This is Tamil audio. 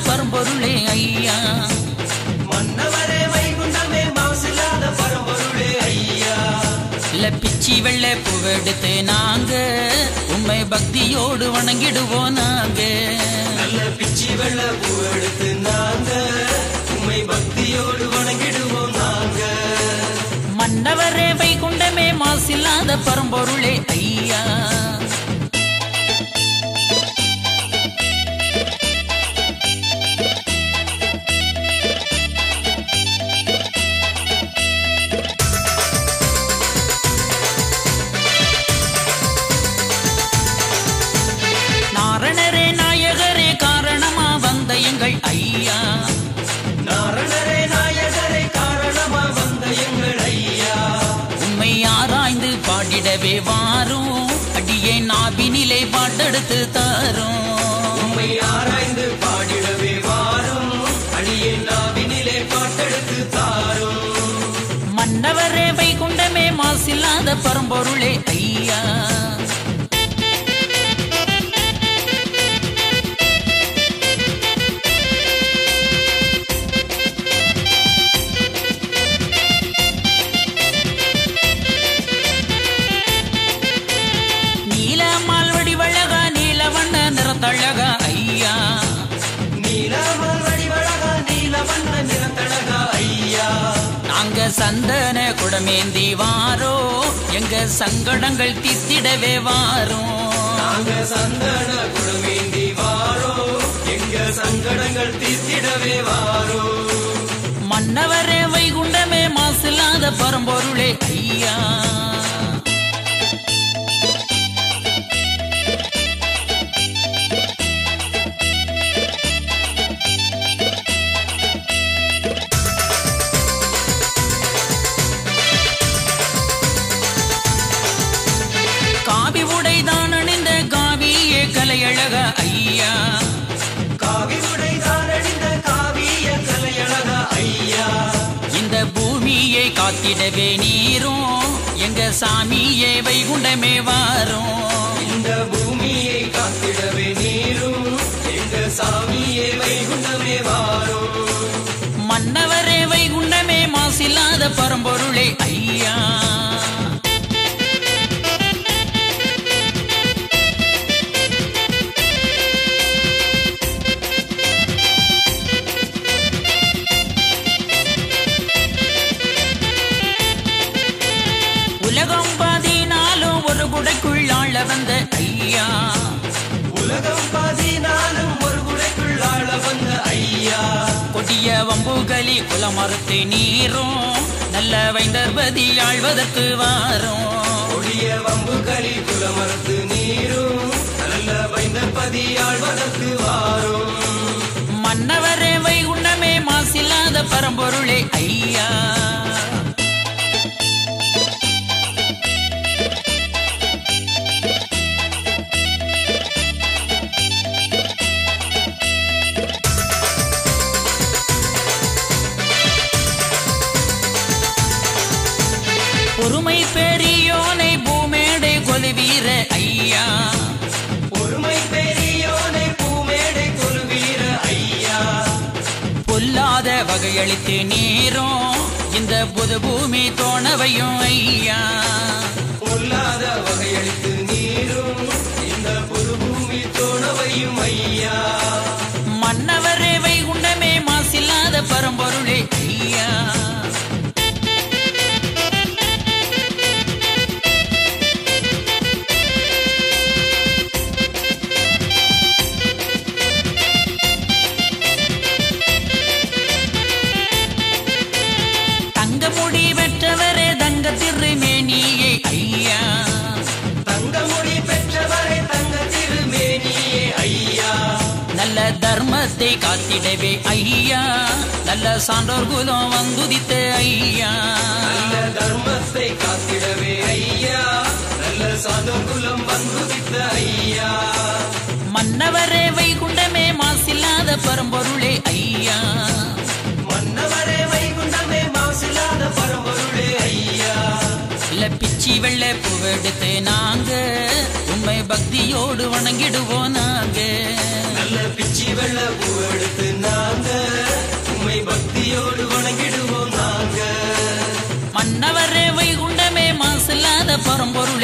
பரம்பொருளே ஐயா மன்னவரே வைகுண்டமே மாசில்லாத பரம்பொருளே ஐயா இல்ல பிச்சி வெள்ளை பூவெடுத்து நாங்க உண்மை பக்தியோடு வணங்கிடுவோம் நாங்க நல்ல பிச்சி வெள்ள பூ எடுத்து நாங்க உண்மை பக்தியோடு வணங்கிடுவோம் நாங்க மன்னவரே வைகுண்டமே மாசில்லாத பரம்பொருளே ஐயா நாரணரே நாயகரே காரணமா வந்த எங்கள் ஐயா நாரணரே நாயகரே காரணமா வந்த எங்கள் ஐயா உண்மை ஆராய்ந்து பாடிடவே வாரும் அடியே நாபினிலே பாட்டெடுத்து தாரும் உண்மை ஆராய்ந்து பாடிடவே வாரும் அடியே நாவினிலே பாட்டெடுத்து தாரும் மன்னவரே வைகுண்டமே மாசில்லாத பரம்பொருளே ஐயா நீல மால்வடி வழகா நீலவண்ண நிறத்தழகா ஐயா நீலமல் வடிவழகா நீலவண்ண நிறத்தழகா ஐயா நாங்க சந்தன குடமேந்தி வாரோ எங்க சங்கடங்கள் தித்திடவே வாரோம் நாங்க சந்தன குடமேந்தி வாரோ எங்க சங்கடங்கள் தீர்த்திடவே வாரோ மன்னவரே வைகுண்டமே மாசில்லாத பரம்பொருளே ஐயா காவி உடைதான் அணிந்த காவியே கலையழக ஐயா காவி உடைதான் அணிந்த காவிய கலையழகா ஐயா இந்த பூமியை காத்திடவே நீரும் எங்க சாமியே வைகுண்டமே வாரும் இந்த பூமியை காத்திடவே நீரும் எங்க சாமியே வைகுண்டமே வாரோ மன்னவரே வைகுண்டமே மாசில்லாத பரம்பொருளே ஐயா உலகம் பதினாலும் ஒரு குடைக்குள் ஆள வந்த ஐயா உலகம் பதினாலும் ஒரு குடைக்குள் ஆள வந்த ஐயா கொடிய வம்புகளி குலமறுத்து நீரும் நல்ல வைந்தர்பதி ஆழ்வதற்கு வாரும் கொடிய வம்புகளி குலமரத்து நீரும் நல்ல வைந்தபதி ஆழ்வதற்கு வாரும் மன்னவரே வைகுண்டமே மாசில்லாத பரம்பொருளே ஐயா பொறுமை பெரியோனை பூமேடை கொலுவீர ஐயா பொறுமை பெரியோனை பூமேடை கொள்வீர ஐயா பொல்லாத வகையளித்து நீரும் இந்த புது பூமி தோணவையும் ஐயா பொல்லாத வகையளித்து நீரும் இந்த புது பூமி தோணவையும் ஐயா மன்னவரே வைகுண்டமே மாசில்லாத பரம்பொருளே ஐயா தங்க முடி பெற்றவரே தங்க திருமேனியே ஐயா தங்கமுடி பெற்றவரை தங்க திருமேனியே ஐயா நல்ல தர்மத்தை காத்திடவே ஐயா நல்ல சான்றோர் குலம் வந்துதித்த ஐயா நல்ல தர்மத்தை காத்திடவே ஐயா நல்ல சாதகுலம் வந்துதித்த ஐயா மன்னவரே வைகுண்டமே மாசில்லாத பரம்பொருளே ஐயா மன்னவரே வைகுண்டமே மாசில்லாத பரம்பொருளே ஐயா இல்ல பிச்சை பிச்சி வெள்ளை பூவெடுத்து நாங்க உண்மை பக்தியோடு வணங்கிடுவோம் நாங்க நல்ல பிச்சி வெள்ள பூ எடுத்து நாங்க உண்மை பக்தியோடு வணங்கிடுவோம் நாங்க மன்னவரே வைகுண்டமே மாசில்லாத பரம்பொருளே